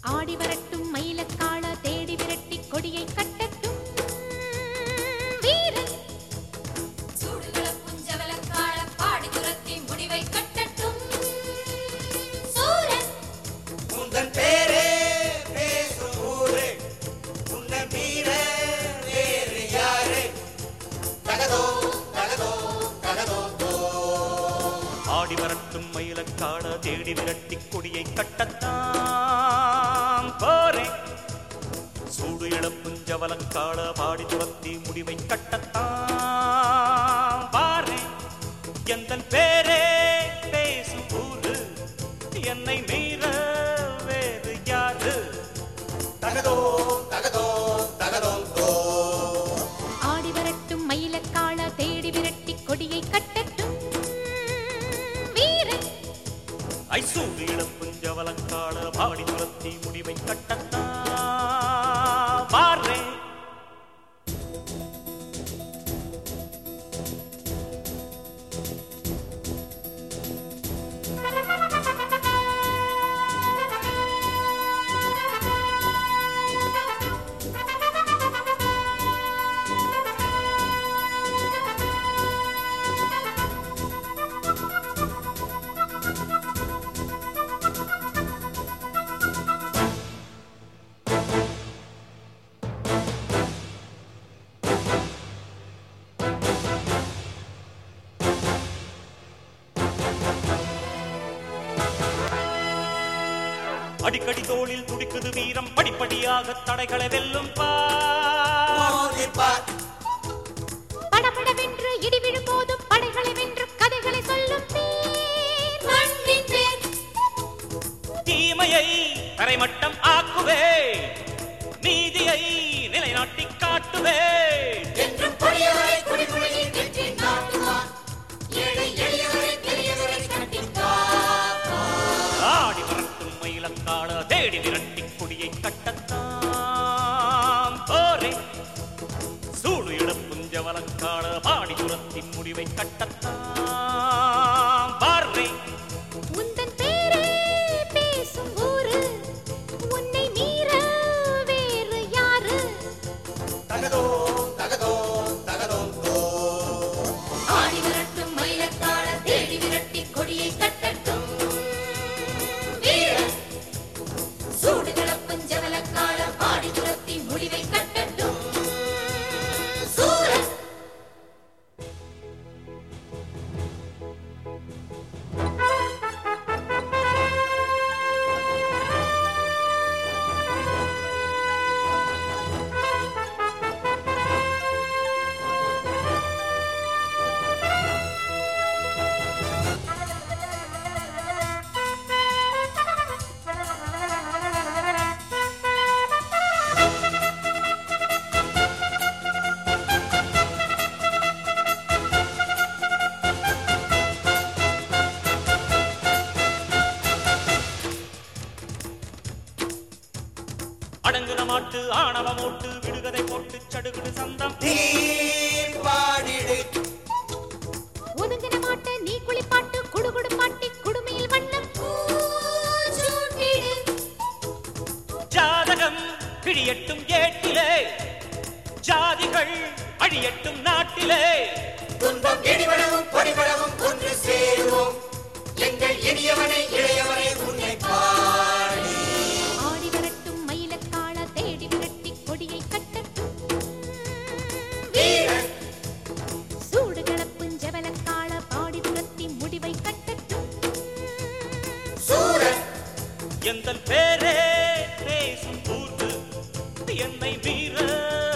ஆடி வரட்டும் மயிலக்காள தேடி விரட்டி கொடியை கட்டட்டும் வீரன் சூடுகள புஞ்சவலக்காள பாடி துரத்தி முடிவை கட்டட்டும் சூரன் உந்தன் பேரே பேசும் ஊரே உன்னை மீற வேறு யாரே தகதோ தகதோ தகதோ தோ ஆடி வரட்டும் மயிலக்காட தேடி விரட்டி கொடியை கட்டத்தான் போரேன் சூடு இளப்புஞ்சவலக்காட பாடி துரத்தி முடிவை கட்டத்தான் பாரேன் எந்தன் பேரே பேசும் ஊரு என்னை மீற வேறு யாரு தகதோ தகதோ தகதோ தோ ஆடி வரட்டும் மயிலக்காள தேடி விரட்டி கொடியை கட்டட்டும் வீரன் ஐசூடு இளப்புஞ்சவலக்காட பாடி துரத்தி முடிவை கட்டத்தான் பாரேன் அடிக்கடி தோளில் துடிக்குது வீரம் படிப்படியாக தடைகளை வெல்லும் பார் மோதிப்பார் படபடவென்று இடி விழும் போதும் படைகளை வென்று கதைகளை சொல்லும் வீர். மண்ணின் பேர் தீமையை தரைமட்டம் ஆக்குவே நீதியை நிலைநாட்டி காட்டுவே என்றும் கொடியவரை குடிமுறையில் வெற்றி நாட்டுவார் ஏழை எளியவரை பெரியவரை கட்டின் காப்பார் ஆடி வரட்டும் மயிலக்காட தேடி விரட்டி கொடியை கட்டத்தான் போரே சூடு இளப்புஞ்சவலக்காட பாடி துரத்தின் முடிவை கட்டத்தான் பாரே உந்தன் பேரே பேசும் ஊரு உன்னை மீற வேறு யாரு தகதோ தகதோ தகதோ தோ ஆடி விரட்டும் மயிலக்காள தேடி விரட்டி கொடியை கட்டட்டும் வீரன் சூடு கிளப்பும் ஜவலக்காள பாடி துரத்தி முடிவை கட்டட்டும் சூரன் அடங்குன மாட்டு ஆணவ மூட்டு விடுகதை போட்டு சடுகுடு சந்தம் நீ பாடிடு ஒதுங்கின மாட்ட நீ குளிப்பாட்டு குடுகுடு பாட்டி குடுமையில் வண்ணம் பூச்சூட்டிடு ஜாதகம் கிழியட்டும் ஏட்டிலே ஜாதிகள் அழியட்டும் நாட்டிலே துன்பம் இடிபடவும் பொடிபடவும் ஒன்று சேருவோம் எங்கள் இனியவனை இளையவனை உன்னை பாடி ஆடி வரட்டும் மயிலக்காள தேடி விரட்டி கொடியை கட்டட்டும் வீரன் சூடு கிளப்பும் ஜவலக்காள பாடி துரத்தி முடிவை கட்டட்டும் சூரன் எந்தன் பேரே பேசும் ஊர்வு என்னை மீற